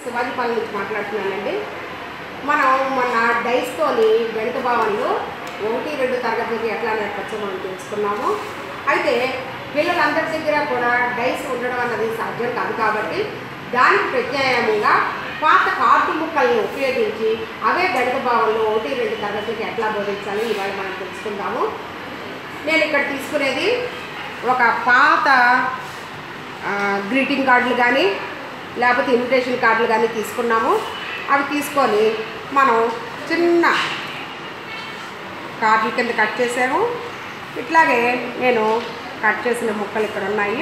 శివాజీపాలెం నుంచి మాట్లాడుతున్నానండి మనం మొన్న డైస్తోని గణిత భావనలు ఒకటి రెండు తరగతికి ఎట్లా నేర్పచ్చో మనం తెలుసుకున్నాము అయితే పిల్లలందరి దగ్గర కూడా డైస్ ఉండడం అన్నది సాధ్యం కాదు కాబట్టి దానికి ప్రత్యామ్నాయంగా పాత కార్డు ముక్కల్ని ఉపయోగించి అవే గణిత భావనలు ఒకటి రెండు తరగతికి ఎట్లా బోధించాలి ఇవాళ మనం తెలుసుకుందాము నేను ఇక్కడ తీసుకునేది ఒక పాత ఆ, గ్రీటింగ్ కార్డులు కానీ లేకపోతే ఇన్విటేషన్ కార్డులు కానీ తీసుకున్నాము అవి తీసుకొని మనం చిన్న కార్డుల కింద కట్ చేసాము ఇట్లాగే నేను కట్ చేసిన ముక్కలు ఇక్కడ ఉన్నాయి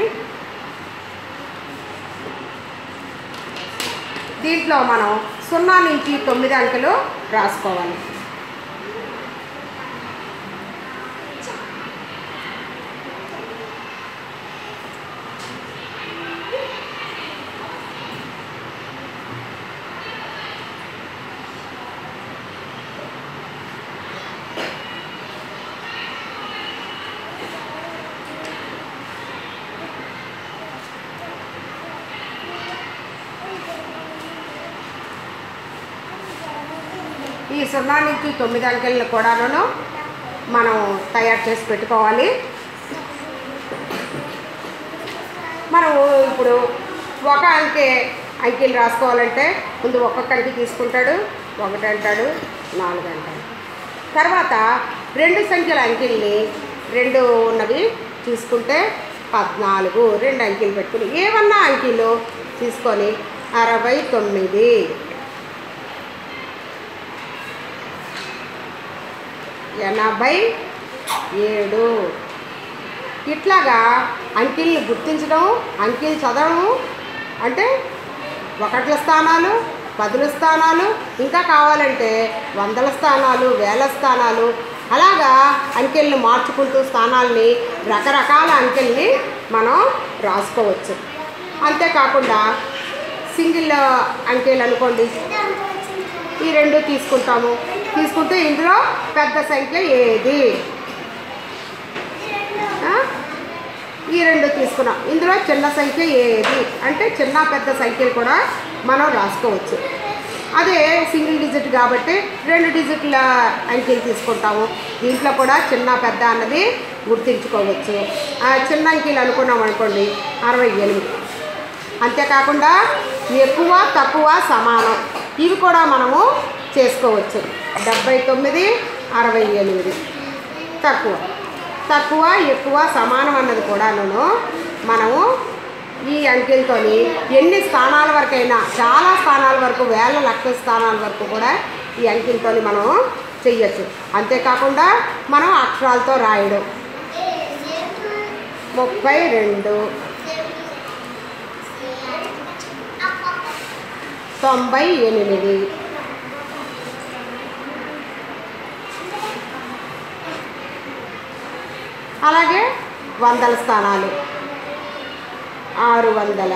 దీంట్లో మనం సున్నా నుంచి తొమ్మిది అంకెలు రాసుకోవాలి ఈ సున్నా నుంచి తొమ్మిది అంకెలను కూడాను మనం తయారు చేసి పెట్టుకోవాలి మనం ఇప్పుడు ఒక అంకె అంకెలు రాసుకోవాలంటే ముందు ఒక్కొక్క అంకె తీసుకుంటాడు ఒకటి అంటాడు నాలుగు అంటాడు తర్వాత రెండు సంఖ్యల అంకెల్ని రెండు ఉన్నవి తీసుకుంటే పద్నాలుగు రెండు అంకెలు పెట్టుకుని ఏమన్నా అంకెలు తీసుకొని అరవై తొమ్మిది ఎనభై ఏడు ఇట్లాగా అంకెల్ని గుర్తించడం అంకెలు చదవడం అంటే ఒకట్ల స్థానాలు పదుల స్థానాలు ఇంకా కావాలంటే వందల స్థానాలు వేల స్థానాలు అలాగా అంకెల్ని మార్చుకుంటూ స్థానాల్ని రకరకాల అంకెల్ని మనం రాసుకోవచ్చు అంతేకాకుండా సింగిల్ అంకెలు అనుకోండి ఈ రెండు తీసుకుంటాము తీసుకుంటే ఇందులో పెద్ద సంఖ్య ఏది ఆ? ఈ రెండు తీసుకున్నాం ఇందులో చిన్న సంఖ్య ఏది అంటే చిన్న పెద్ద సంఖ్యలు కూడా మనం రాసుకోవచ్చు అదే సింగిల్ డిజిట్ కాబట్టి రెండు డిజిట్ల అంకెలు తీసుకుంటాము దీంట్లో కూడా చిన్న పెద్ద అన్నది గుర్తించుకోవచ్చు ఆ చిన్న అంకెలు అనుకున్నాం అనుకోండి అరవై ఎనిమిది అంతేకాకుండా ఎక్కువ తక్కువ సమానం ఇవి కూడా మనము చేసుకోవచ్చు డెబ్బై తొమ్మిది అరవై ఎనిమిది తక్కువ తక్కువ ఎక్కువ సమానం అన్నది కూడాను మనము ఈ అంకెలతోని ఎన్ని స్థానాల వరకైనా చాలా స్థానాల వరకు వేల లక్షల స్థానాల వరకు కూడా ఈ అంకెలతోని మనం చెయ్యొచ్చు అంతేకాకుండా మనం అక్షరాలతో రాయడం ముప్పై రెండు తొంభై ఎనిమిది అలాగే వందల స్థానాలు ఆరు వందల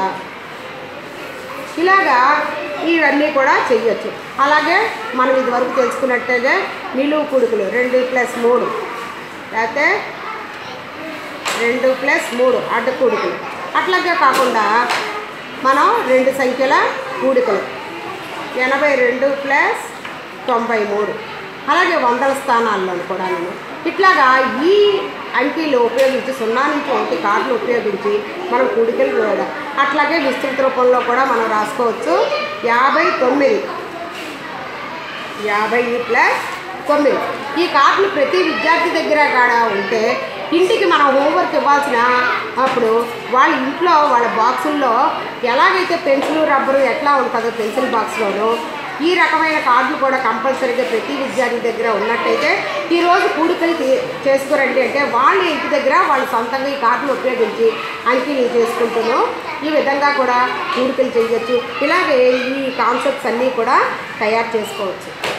ఇలాగా ఇవన్నీ కూడా చెయ్యొచ్చు అలాగే మనం ఇదివరకు తెలుసుకున్నట్టుగా నిలువు కుడుకులు రెండు ప్లస్ మూడు లేకపోతే రెండు ప్లస్ మూడు అడ్డ కూడికలు అట్లాగే కాకుండా మనం రెండు సంఖ్యల కూడికలు ఎనభై రెండు ప్లస్ తొంభై మూడు అలాగే వందల స్థానాల్లో కూడా నేను ఇట్లాగా ఈ అంకెలు ఉపయోగించి సున్నా నుంచి ఒకటి కార్డులు ఉపయోగించి మనం కూడికలు కూడా అట్లాగే విస్తృత రూపంలో కూడా మనం రాసుకోవచ్చు యాభై తొమ్మిది యాభై ప్లస్ తొమ్మిది ఈ కార్డులు ప్రతి విద్యార్థి దగ్గర కాడ ఉంటే ఇంటికి మనం హోంవర్క్ ఇవ్వాల్సిన అప్పుడు వాళ్ళ ఇంట్లో వాళ్ళ బాక్సుల్లో ఎలాగైతే పెన్సిల్ రబ్బరు ఎట్లా ఉంటుందో పెన్సిల్ బాక్స్లోనూ ఈ రకమైన కార్డులు కూడా కంపల్సరీగా ప్రతి విద్యార్థి దగ్గర ఉన్నట్టయితే ఈరోజు కూడికలు తీ- చేసుకురండి అంటే వాళ్ళ ఇంటి దగ్గర వాళ్ళు సొంతంగా ఈ కార్డులు ఉపయోగించి అంకెలు చేసుకుంటూను ఈ విధంగా కూడా కూడికలు చేయొచ్చు ఇలాగే ఈ కాన్సెప్ట్స్ అన్నీ కూడా తయారు చేసుకోవచ్చు